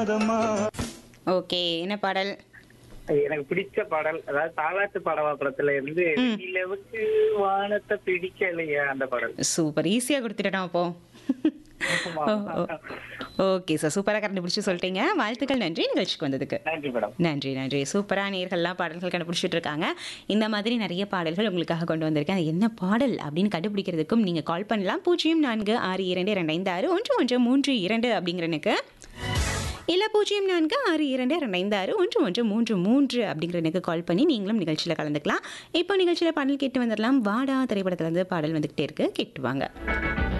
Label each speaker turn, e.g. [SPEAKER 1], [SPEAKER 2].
[SPEAKER 1] okay என்ன பாடல்
[SPEAKER 2] எனக்கு பிடிச்ச பாடல் அதாவது தாலாட்டு பாடவா படத்துல இருந்து நிலவுக்கு வானத்தை பிடிக்கலையா அந்த பாடல்
[SPEAKER 1] சூப்பர் ஈஸியாக கொடுத்துட்டோம் அப்போ ஓகே சார் சூப்பராக கண்டுபிடிச்சு சொல்லிட்டீங்க வாழ்த்துக்கள் நன்றி நிகழ்ச்சிக்கு வந்ததுக்கு
[SPEAKER 2] நன்றி மேடம்
[SPEAKER 1] நன்றி நன்றி சூப்பராக நேர்கள்லாம் பாடல்கள் கண்டுபிடிச்சிட்டு இருக்காங்க இந்த மாதிரி நிறைய பாடல்கள் உங்களுக்காக கொண்டு வந்திருக்கேன் அது என்ன பாடல் அப்படின்னு கண்டுபிடிக்கிறதுக்கும் நீங்கள் கால் பண்ணலாம் பூஜ்ஜியம் நான்கு ஆறு இரண்டு ரெண்டு ஐந்து ஆறு ஒன்று ஒன்று மூன்று இரண்டு அப்படிங்கிறனுக்கு இல்லை பூஜ்ஜியம் நான்கு ஆறு இரண்டு ரெண்டு ஐந்து ஆறு ஒன்று ஒன்று மூன்று மூன்று அப்படிங்கிறனுக்கு கால் பண்ணி நீங்களும் நிகழ்ச்சியில் கலந்துக்கலாம் இப்போ நிகழ்ச்சியில் பாடல் கேட்டு வந்துடலாம் வாடா திரைப்படத்துலேருந்து பாடல் வந்துக்கிட்டே இருக்கு கேட்டு வாங்க